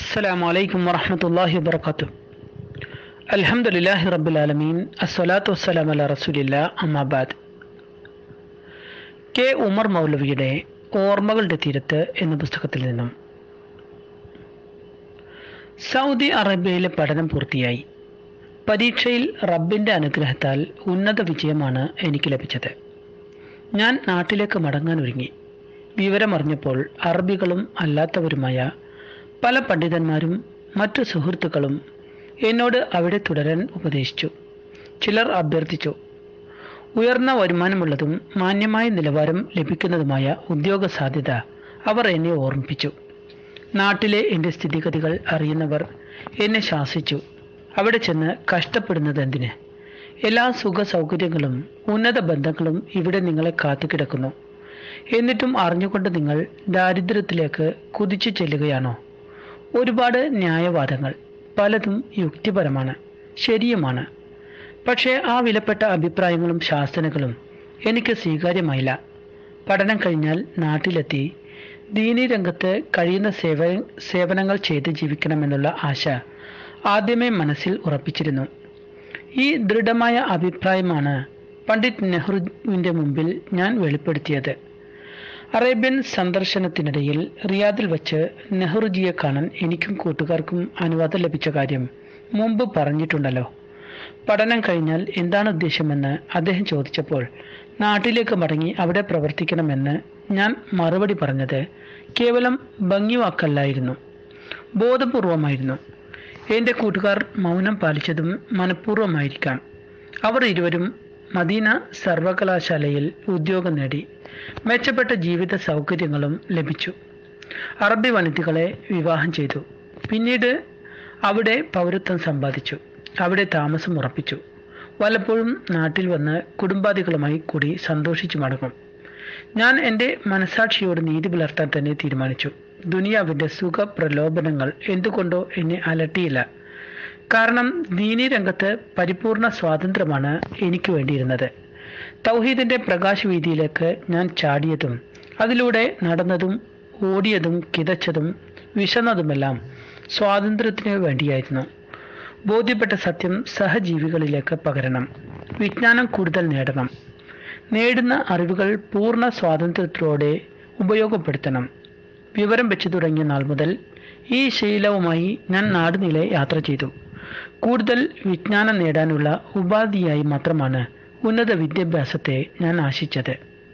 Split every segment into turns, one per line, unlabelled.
السلام عليكم ورحمة الله وبركاته الحمد لله رب العالمين الصلاة والسلام على رسول الله أما بعد K Umar മൗലവിയുടെ ഓർമ്മകളുടെ തീരത്ത് എന്ന പുസ്തകത്തിൽ നിന്നും സൗദി അറേബ്യയിലെ പഠനം പൂർത്തിയായി പരീക്ഷയിൽ റബ്ബിൻ്റെ അനുഗ്രഹത്താൽ ഉന്നത വിജയമാണ് എനിക്ക് ലഭിച്ചത് ഞാൻ നാട്ടിലേക്ക് മടങ്ങാൻ ഒരുങ്ങി വിവരമറിഞ്ഞപ്പോൾ അറബികളും അല്ലാത്തവരുമായ പല പണ്ഡിതന്മാരും മറ്റു സുഹൃത്തുക്കളും എന്നോട് അവിടെ തുടരാൻ ഉപദേശിച്ചു ചിലർ അഭ്യർത്ഥിച്ചു ഉയർന്ന വരുമാനമുള്ളതും മാന്യമായ നിലവാരം ലഭിക്കുന്നതുമായ ഉദ്യോഗ സാധ്യത അവർ എന്നെ ഓർമ്മിപ്പിച്ചു നാട്ടിലെ എൻ്റെ സ്ഥിതിഗതികൾ അറിയുന്നവർ എന്നെ ശാസിച്ചു അവിടെ ചെന്ന് കഷ്ടപ്പെടുന്നത് എന്തിന് എല്ലാ സുഖ സൗകര്യങ്ങളും ഉന്നത ബന്ധങ്ങളും ഇവിടെ നിങ്ങളെ കാത്തുകിടക്കുന്നു എന്നിട്ടും അറിഞ്ഞുകൊണ്ട് നിങ്ങൾ ദാരിദ്ര്യത്തിലേക്ക് കുതിച്ചു ചെല്ലുകയാണോ ഒരുപാട് ന്യായവാദങ്ങൾ പലതും യുക്തിപരമാണ് ശരിയുമാണ് പക്ഷേ ആ വിലപ്പെട്ട അഭിപ്രായങ്ങളും ശാസനകളും എനിക്ക് സ്വീകാര്യമായില്ല പഠനം കഴിഞ്ഞാൽ നാട്ടിലെത്തി ദീനി രംഗത്ത് കഴിയുന്ന സേവ സേവനങ്ങൾ ചെയ്ത് ജീവിക്കണമെന്നുള്ള ആശ ആദ്യമേ മനസ്സിൽ ഉറപ്പിച്ചിരുന്നു ഈ ദൃഢമായ അഭിപ്രായമാണ് പണ്ഡിറ്റ് നെഹ്റുവിൻ്റെ മുമ്പിൽ ഞാൻ വെളിപ്പെടുത്തിയത് അറേബ്യൻ സന്ദർശനത്തിനിടയിൽ റിയാദിൽ വച്ച് നെഹ്റുജിയെ കാണാൻ എനിക്കും കൂട്ടുകാർക്കും അനുവാദം ലഭിച്ച കാര്യം മുമ്പ് പറഞ്ഞിട്ടുണ്ടല്ലോ പഠനം കഴിഞ്ഞാൽ എന്താണ് ഉദ്ദേശമെന്ന് അദ്ദേഹം ചോദിച്ചപ്പോൾ നാട്ടിലേക്ക് മടങ്ങി അവിടെ പ്രവർത്തിക്കണമെന്ന് ഞാൻ മറുപടി പറഞ്ഞത് കേവലം ഭംഗിവാക്കല്ലായിരുന്നു ബോധപൂർവമായിരുന്നു എൻ്റെ കൂട്ടുകാർ മൗനം പാലിച്ചതും മനഃപൂർവ്വമായിരിക്കാം അവർ ഇരുവരും മദീന സർവകലാശാലയിൽ ഉദ്യോഗം നേടി മെച്ചപ്പെട്ട ജീവിത സൗകര്യങ്ങളും ലഭിച്ചു അറബി വനിതകളെ വിവാഹം ചെയ്തു പിന്നീട് അവിടെ പൗരത്വം സമ്പാദിച്ചു അവിടെ താമസം ഉറപ്പിച്ചു വല്ലപ്പോഴും നാട്ടിൽ വന്ന് കുടുംബാദികളുമായി കൂടി സന്തോഷിച്ചു മടങ്ങും ഞാൻ എൻ്റെ മനസാക്ഷിയോട് നീതി പുലർത്താൻ തന്നെ തീരുമാനിച്ചു ദുനിയാവിൻ്റെ സുഖ പ്രലോഭനങ്ങൾ എന്തുകൊണ്ടോ എന്നെ അലട്ടിയില്ല കാരണം ദീനി രംഗത്ത് പരിപൂർണ സ്വാതന്ത്ര്യമാണ് എനിക്ക് വേണ്ടിയിരുന്നത് തൗഹീദിൻ്റെ പ്രകാശവീതിയിലേക്ക് ഞാൻ ചാടിയതും അതിലൂടെ നടന്നതും ഓടിയതും കിതച്ചതും വിശന്നതുമെല്ലാം സ്വാതന്ത്ര്യത്തിന് വേണ്ടിയായിരുന്നു ബോധ്യപ്പെട്ട സത്യം സഹജീവികളിലേക്ക് പകരണം വിജ്ഞാനം കൂടുതൽ നേടണം നേടുന്ന അറിവുകൾ പൂർണ്ണ സ്വാതന്ത്ര്യത്തോടെ ഉപയോഗപ്പെടുത്തണം വിവരം വെച്ചു തുടങ്ങിയ നാൾ മുതൽ ഈ ശീലവുമായി ഞാൻ നാടുനീളെ യാത്ര ചെയ്തു കൂടുതൽ വിജ്ഞാനം നേടാനുള്ള ഉപാധിയായി മാത്രമാണ് ഉന്നത വിദ്യാഭ്യാസത്തെ ഞാൻ ആശിച്ചത്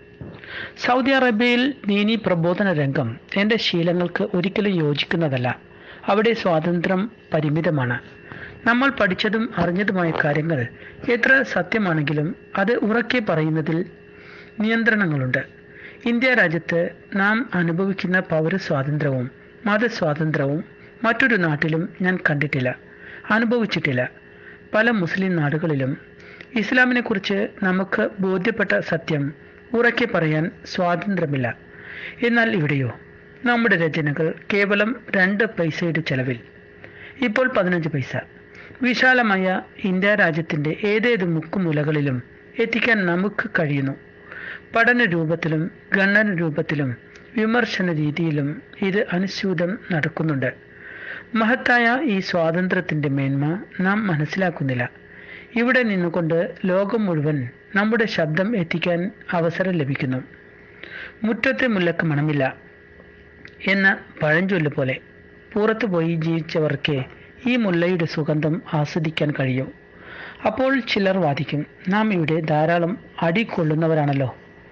സൗദി അറേബ്യയിൽ ദീനി പ്രബോധന രംഗം എൻ്റെ ശീലങ്ങൾക്ക് ഒരിക്കലും യോജിക്കുന്നതല്ല അവിടെ സ്വാതന്ത്ര്യം പരിമിതമാണ് നമ്മൾ പഠിച്ചതും അറിഞ്ഞതുമായ കാര്യങ്ങൾ എത്ര സത്യമാണെങ്കിലും അത് ഉറക്കെ പറയുന്നതിൽ നിയന്ത്രണങ്ങളുണ്ട് ഇന്ത്യ രാജ്യത്ത് നാം അനുഭവിക്കുന്ന പൗരസ്വാതന്ത്ര്യവും മതസ്വാതന്ത്ര്യവും മറ്റൊരു നാട്ടിലും ഞാൻ കണ്ടിട്ടില്ല അനുഭവിച്ചിട്ടില്ല പല മുസ്ലിം നാടുകളിലും ഇസ്ലാമിനെക്കുറിച്ച് നമുക്ക് ബോധ്യപ്പെട്ട സത്യം ഉറക്കെ പറയാൻ സ്വാതന്ത്ര്യമില്ല എന്നാൽ ഇവിടെയോ നമ്മുടെ രചനകൾ കേവലം രണ്ട് പൈസയുടെ ചെലവിൽ ഇപ്പോൾ പതിനഞ്ച് പൈസ വിശാലമായ ഇന്ത്യ രാജ്യത്തിൻ്റെ ഏതേത് മുക്കുമുലകളിലും എത്തിക്കാൻ നമുക്ക് കഴിയുന്നു പഠന രൂപത്തിലും ഗണന രൂപത്തിലും വിമർശന രീതിയിലും ഇത് അനുസ്യൂതം നടക്കുന്നുണ്ട് മഹത്തായ ഈ സ്വാതന്ത്ര്യത്തിൻ്റെ മേന്മ നാം മനസ്സിലാക്കുന്നില്ല ഇവിടെ നിന്നുകൊണ്ട് ലോകം മുഴുവൻ നമ്മുടെ ശബ്ദം എത്തിക്കാൻ അവസരം ലഭിക്കുന്നു മുറ്റത്തെ മുല്ലക്ക് മണമില്ല എന്ന പഴഞ്ചൊല്ല് പോലെ പുറത്തു പോയി ജീവിച്ചവർക്ക് ഈ മുല്ലയുടെ സുഗന്ധം ആസ്വദിക്കാൻ കഴിയും അപ്പോൾ ചിലർ വാദിക്കും നാം ഇവിടെ ധാരാളം അടി കൊള്ളുന്നവരാണല്ലോ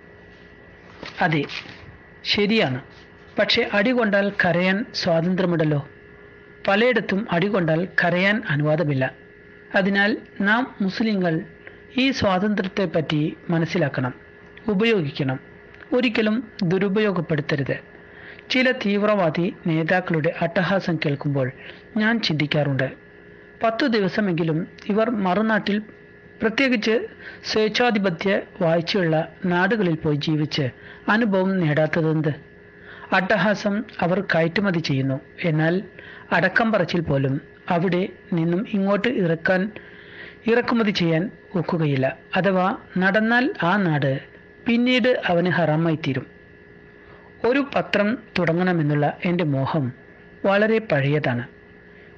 അതെ ശരിയാണ് പക്ഷേ അടി കൊണ്ടാൽ കരയാൻ സ്വാതന്ത്ര്യമുണ്ടല്ലോ പലയിടത്തും അടി കൊണ്ടാൽ കരയാൻ അനുവാദമില്ല അതിനാൽ നാം മുസ്ലിങ്ങൾ ഈ സ്വാതന്ത്ര്യത്തെപ്പറ്റി മനസ്സിലാക്കണം ഉപയോഗിക്കണം ഒരിക്കലും ദുരുപയോഗപ്പെടുത്തരുത് ചില തീവ്രവാദി നേതാക്കളുടെ അട്ടഹാസം കേൾക്കുമ്പോൾ ഞാൻ ചിന്തിക്കാറുണ്ട് പത്തു ദിവസമെങ്കിലും ഇവർ മറുനാട്ടിൽ പ്രത്യേകിച്ച് സ്വേച്ഛാധിപത്യ വായിച്ചുള്ള നാടുകളിൽ പോയി ജീവിച്ച് അനുഭവം നേടാത്തതെന്ത് അട്ടഹാസം അവർ കയറ്റുമതി ചെയ്യുന്നു എന്നാൽ അടക്കം പറച്ചിൽ പോലും അവിടെ നിന്നും ഇങ്ങോട്ട് ഇറക്കാൻ ഇറക്കുമതി ചെയ്യാൻ ഒക്കുകയില്ല അഥവാ നടന്നാൽ ആ നാട് പിന്നീട് അവന് ഹറാമായി തീരും ഒരു പത്രം തുടങ്ങണമെന്നുള്ള എൻ്റെ മോഹം വളരെ പഴയതാണ്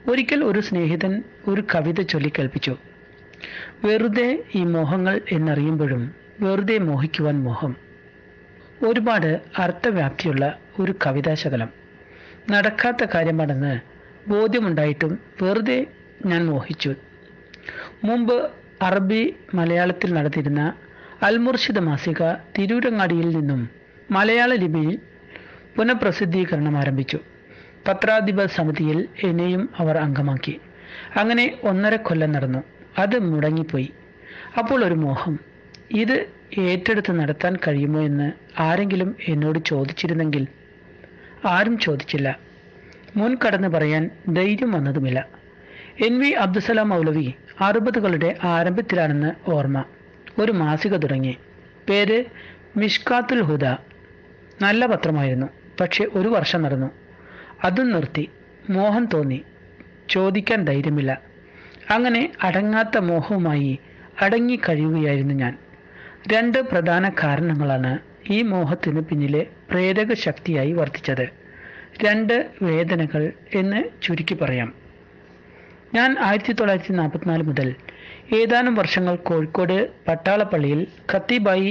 ഒരിക്കൽ ഒരു സ്നേഹിതൻ ഒരു കവിത ചൊല്ലിക്കേൾപ്പിച്ചു വെറുതെ ഈ മോഹങ്ങൾ എന്നറിയുമ്പോഴും വെറുതെ മോഹിക്കുവാൻ മോഹം ഒരുപാട് അർത്ഥവ്യാപ്തിയുള്ള ഒരു കവിതാശകലം നടക്കാത്ത കാര്യമാണെന്ന് ബോധ്യമുണ്ടായിട്ടും വെറുതെ ഞാൻ മോഹിച്ചു മുമ്പ് അറബി മലയാളത്തിൽ നടത്തിയിരുന്ന അൽമുർഷിദ മാസിക തിരൂരങ്ങാടിയിൽ നിന്നും മലയാള ലിപിയിൽ പുനഃപ്രസിദ്ധീകരണം ആരംഭിച്ചു പത്രാധിപ സമിതിയിൽ എന്നെയും അവർ അംഗമാക്കി അങ്ങനെ ഒന്നര കൊല്ലം നടന്നു അത് മുടങ്ങിപ്പോയി അപ്പോൾ ഒരു മോഹം ഇത് ഏറ്റെടുത്ത് നടത്താൻ കഴിയുമോ എന്ന് ആരെങ്കിലും എന്നോട് ചോദിച്ചിരുന്നെങ്കിൽ ആരും ചോദിച്ചില്ല മുൻകടന്ന് പറയാൻ ധൈര്യം വന്നതുമില്ല എൻ വി അബ്ദുസലാം മൗലവി അറുപതുകളുടെ ആരംഭത്തിലാണെന്ന് ഓർമ്മ ഒരു മാസിക തുടങ്ങി പേര് മിഷ്കാത്തുൽ ഹുദ നല്ല പത്രമായിരുന്നു പക്ഷെ ഒരു വർഷം നടന്നു അതും നിർത്തി മോഹം തോന്നി ചോദിക്കാൻ ധൈര്യമില്ല അങ്ങനെ അടങ്ങാത്ത മോഹവുമായി അടങ്ങി കഴിയുകയായിരുന്നു ഞാൻ രണ്ട് പ്രധാന കാരണങ്ങളാണ് ഈ മോഹത്തിന് പിന്നിലെ പ്രേരക ശക്തിയായി വർത്തിച്ചത് രണ്ട് വേദനകൾ എന്ന് ചുരുക്കി പറയാം ഞാൻ ആയിരത്തി തൊള്ളായിരത്തി നാൽപ്പത്തിനാല് മുതൽ ഏതാനും വർഷങ്ങൾ കോഴിക്കോട് പട്ടാളപ്പള്ളിയിൽ ഖത്തീബായി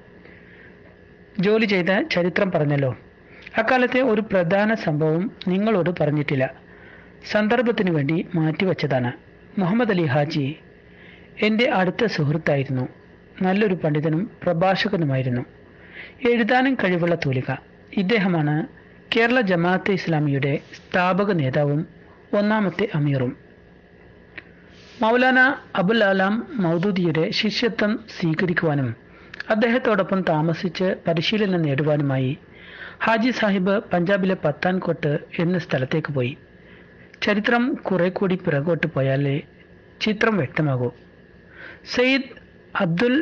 ജോലി ചെയ്ത ചരിത്രം പറഞ്ഞല്ലോ അക്കാലത്തെ ഒരു പ്രധാന സംഭവം നിങ്ങളോട് പറഞ്ഞിട്ടില്ല സന്ദർഭത്തിന് വേണ്ടി മാറ്റിവെച്ചതാണ് മുഹമ്മദ് അലി ഹാജി എൻ്റെ അടുത്ത സുഹൃത്തായിരുന്നു നല്ലൊരു പണ്ഡിതനും പ്രഭാഷകനുമായിരുന്നു എഴുതാനും കഴിവുള്ള തൂലിക ഇദ്ദേഹമാണ് കേരള ജമാഅത്തെ ഇസ്ലാമിയുടെ സ്ഥാപക നേതാവും ഒന്നാമത്തെ അമീറും മൗലാന അബുൽ അലാം മൗദൂദിയുടെ ശിഷ്യത്വം സ്വീകരിക്കുവാനും അദ്ദേഹത്തോടൊപ്പം താമസിച്ച് പരിശീലനം നേടുവാനുമായി ഹാജി സാഹിബ് പഞ്ചാബിലെ പത്താൻകോട്ട് എന്ന സ്ഥലത്തേക്ക് പോയി ചരിത്രം കുറെ കൂടി പിറകോട്ട് പോയാലേ ചിത്രം വ്യക്തമാകൂ സയ്യിദ് അബ്ദുൽ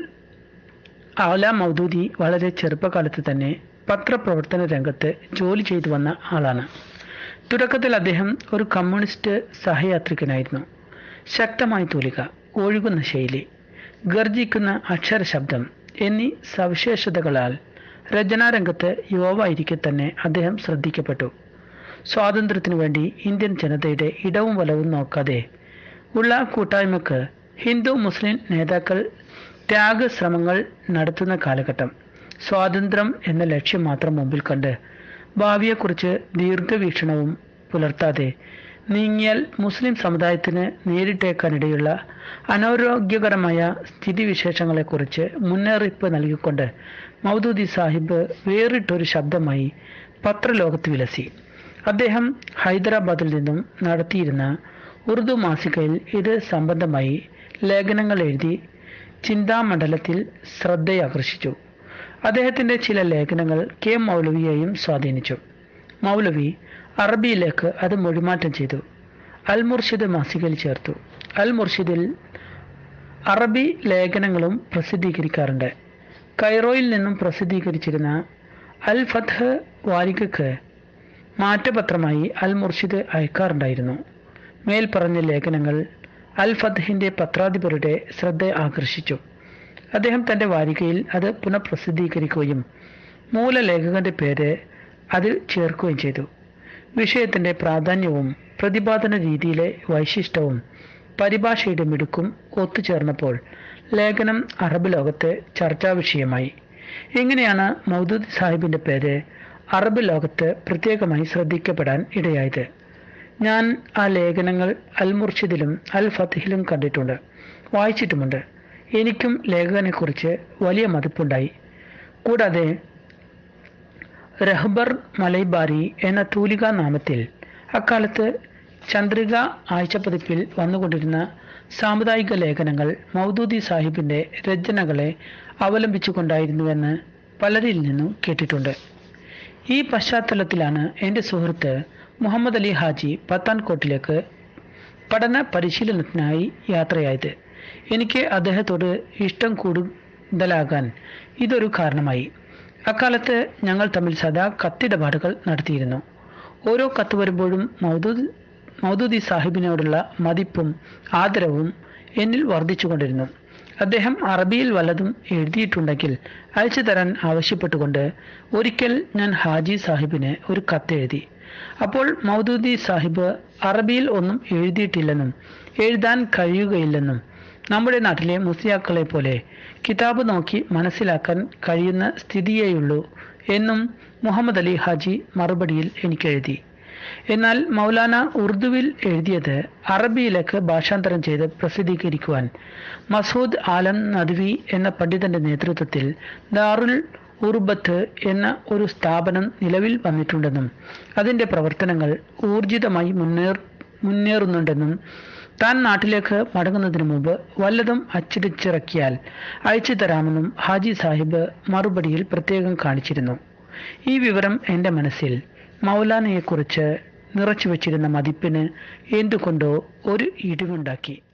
ആല മൗദൂദി വളരെ ചെറുപ്പകാലത്ത് തന്നെ പത്രപ്രവർത്തന രംഗത്ത് ജോലി ചെയ്തു വന്ന ആളാണ് തുടക്കത്തിൽ അദ്ദേഹം ഒരു കമ്മ്യൂണിസ്റ്റ് സഹയാത്രികനായിരുന്നു ശക്തമായ തൂലിക ഒഴുകുന്ന ശൈലി ഗർജിക്കുന്ന അക്ഷര ശബ്ദം എന്നീ സവിശേഷതകളാൽ രചനാരംഗത്ത് യുവാവായിരിക്കെ തന്നെ അദ്ദേഹം ശ്രദ്ധിക്കപ്പെട്ടു സ്വാതന്ത്ര്യത്തിനു വേണ്ടി ഇന്ത്യൻ ജനതയുടെ ഇടവും വലവും നോക്കാതെ ഉള്ള കൂട്ടായ്മക്ക് ഹിന്ദു മുസ്ലിം നേതാക്കൾ ത്യാഗശ്രമങ്ങൾ നടത്തുന്ന കാലഘട്ടം സ്വാതന്ത്ര്യം എന്ന ലക്ഷ്യം മാത്രം മുമ്പിൽ കണ്ട് ഭാവിയെക്കുറിച്ച് ദീർഘവീക്ഷണവും പുലർത്താതെ നീങ്ങിയാൽ മുസ്ലിം സമുദായത്തിന് നേരിട്ടേക്കാനിടയുള്ള അനാരോഗ്യകരമായ സ്ഥിതിവിശേഷങ്ങളെക്കുറിച്ച് മുന്നറിയിപ്പ് നൽകിക്കൊണ്ട് മൗദൂദി സാഹിബ് വേറിട്ടൊരു ശബ്ദമായി പത്രലോകത്ത് വിലസി അദ്ദേഹം ഹൈദരാബാദിൽ നിന്നും നടത്തിയിരുന്ന ഉറുദു മാസികയിൽ ഇത് സംബന്ധമായി ലേഖനങ്ങൾ എഴുതി ചിന്താമണ്ഡലത്തിൽ ശ്രദ്ധയാകർഷിച്ചു അദ്ദേഹത്തിൻ്റെ ചില ലേഖനങ്ങൾ കെ മൗലവിയെയും സ്വാധീനിച്ചു മൗലവി അറബിയിലേക്ക് അത് മൊഴിമാറ്റം ചെയ്തു അൽ മുർഷിദ് മാസികയിൽ ചേർത്തു അൽ മുർഷിദിൽ അറബി ലേഖനങ്ങളും പ്രസിദ്ധീകരിക്കാറുണ്ട് കൈറോയിൽ നിന്നും പ്രസിദ്ധീകരിച്ചിരുന്ന അൽ ഫത്ത് വാരികക്ക് മാറ്റപത്രമായി അൽ മുർഷിദ് അയക്കാറുണ്ടായിരുന്നു മേൽ പറഞ്ഞ ലേഖനങ്ങൾ അൽ ഫത്ഹിന്റെ പത്രാധിപരുടെ ശ്രദ്ധ ആകർഷിച്ചു അദ്ദേഹം തന്റെ വാരികയിൽ അത് പുനഃപ്രസിദ്ധീകരിക്കുകയും മൂലലേഖകന്റെ പേര് അതിൽ ചേർക്കുകയും ചെയ്തു വിഷയത്തിന്റെ പ്രാധാന്യവും പ്രതിപാദന രീതിയിലെ വൈശിഷ്ടവും പരിഭാഷയുടെ മിടുക്കും ഒത്തുചേർന്നപ്പോൾ ലേഖനം അറബ് ലോകത്ത് ചർച്ചാ വിഷയമായി എങ്ങനെയാണ് മൗദൂദ് സാഹിബിന്റെ പേര് അറബ് ലോകത്ത് പ്രത്യേകമായി ശ്രദ്ധിക്കപ്പെടാൻ ഇടയായത് ഞാൻ ആ ലേഖനങ്ങൾ അൽ മുർഷിദിലും അൽ ഫത്തിഹിലും കണ്ടിട്ടുണ്ട് വായിച്ചിട്ടുമുണ്ട് എനിക്കും ലേഖകനെക്കുറിച്ച് വലിയ മതിപ്പുണ്ടായി കൂടാതെ റഹ്ബർ മലൈബാരി എന്ന തൂലികാ നാമത്തിൽ അക്കാലത്ത് ചന്ദ്രിക ആഴ്ചപ്പതിപ്പിൽ വന്നുകൊണ്ടിരുന്ന സാമുദായിക ലേഖനങ്ങൾ മൗദൂദി സാഹിബിന്റെ രചനകളെ അവലംബിച്ചുകൊണ്ടായിരുന്നുവെന്ന് പലരിൽ നിന്നും കേട്ടിട്ടുണ്ട് ഈ പശ്ചാത്തലത്തിലാണ് എൻ്റെ സുഹൃത്ത് മുഹമ്മദ് അലി ഹാജി പത്താൻകോട്ടിലേക്ക് പഠന പരിശീലനത്തിനായി യാത്രയായത് എനിക്ക് അദ്ദേഹത്തോട് ഇഷ്ടം കൂടുതലാകാൻ ഇതൊരു കാരണമായി അക്കാലത്ത് ഞങ്ങൾ തമ്മിൽ സദാ കത്തിടപാടുകൾ നടത്തിയിരുന്നു ഓരോ കത്ത് വരുമ്പോഴും മൗദൂദ് മൗദൂദി സാഹിബിനോടുള്ള മതിപ്പും ആദരവും എന്നിൽ വർദ്ധിച്ചുകൊണ്ടിരുന്നു അദ്ദേഹം അറബിയിൽ വല്ലതും എഴുതിയിട്ടുണ്ടെങ്കിൽ അയച്ചു തരാൻ ആവശ്യപ്പെട്ടുകൊണ്ട് ഒരിക്കൽ ഞാൻ ഹാജി സാഹിബിന് ഒരു കത്ത് എഴുതി അപ്പോൾ മൗദൂദി സാഹിബ് അറബിയിൽ ഒന്നും എഴുതിയിട്ടില്ലെന്നും എഴുതാൻ കഴിയുകയില്ലെന്നും നമ്മുടെ നാട്ടിലെ മുസ്ലിയാക്കളെ പോലെ കിതാബ് നോക്കി മനസ്സിലാക്കാൻ കഴിയുന്ന സ്ഥിതിയേയുള്ളൂ എന്നും മുഹമ്മദ് അലി ഹാജി മറുപടിയിൽ എനിക്കെഴുതി എന്നാൽ മൗലാന ഉറുദുവിൽ എഴുതിയത് അറബിയിലേക്ക് ഭാഷാന്തരം ചെയ്ത് പ്രസിദ്ധീകരിക്കുവാൻ മസൂദ് ആലം നദ്വി എന്ന പണ്ഡിതന്റെ നേതൃത്വത്തിൽ ദാറുൽ ഉർബത്ത് എന്ന ഒരു സ്ഥാപനം നിലവിൽ വന്നിട്ടുണ്ടെന്നും അതിന്റെ പ്രവർത്തനങ്ങൾ ഊർജിതമായി മുന്നേർ മുന്നേറുന്നുണ്ടെന്നും താൻ നാട്ടിലേക്ക് മടങ്ങുന്നതിന് മുമ്പ് വല്ലതും അച്ചടിച്ചിറക്കിയാൽ അയച്ചു തരാമെന്നും ഹാജി സാഹിബ് മറുപടിയിൽ പ്രത്യേകം കാണിച്ചിരുന്നു ഈ വിവരം എൻ്റെ മനസ്സിൽ മൗലാനയെക്കുറിച്ച് നിറച്ചു വച്ചിരുന്ന മതിപ്പിന് എന്തുകൊണ്ടോ ഒരു ഇടിവുണ്ടാക്കി